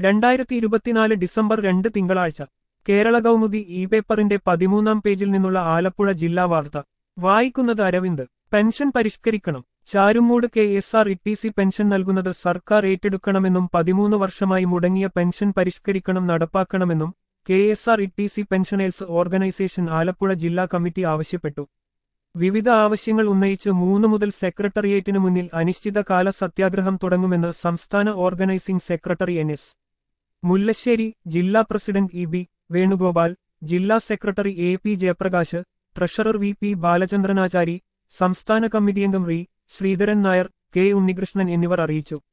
രണ്ടായിരത്തി ഇരുപത്തിനാല് ഡിസംബർ രണ്ട് തിങ്കളാഴ്ച കേരള കൗമുദി ഇ പേപ്പറിന്റെ പതിമൂന്നാം പേജിൽ നിന്നുള്ള ആലപ്പുഴ ജില്ലാ വാർത്ത വായിക്കുന്നത് Aravind pension പരിഷ്കരിക്കണം Charummood K S R E T C pension നൽകുന്നത് സർക്കാർ ഏറ്റെടുക്കണമെന്നും പതിമൂന്ന് വർഷമായി മുടങ്ങിയ pension പരിഷ്കരിക്കണം നടപ്പാക്കണമെന്നും K S R E T C pensioners organisation Alappuzha ജില്ലാ കമ്മിറ്റി ആവശ്യപ്പെട്ടു വിവിധ ആവശ്യങ്ങൾ ഉന്നയിച്ച് മൂന്ന് മുതൽ സെക്രട്ടേറിയറ്റിനു മുന്നിൽ അനിശ്ചിതകാല സത്യാഗ്രഹം തുടങ്ങുമെന്ന് സംസ്ഥാന organising secretary N S Mullassery ജില്ലാ പ്രസിഡന്റ് ഇ ബി വേണുഗോപാൽ ജില്ലാ secretary A P Jayaprakash treasurer V P Balachandranachari സംസ്ഥാന കമ്മിറ്റി അംഗം റീ ശ്രീധരൻ നായർ കെ ഉണ്ണികൃഷ്ണൻ എന്നിവർ അറിയിച്ചു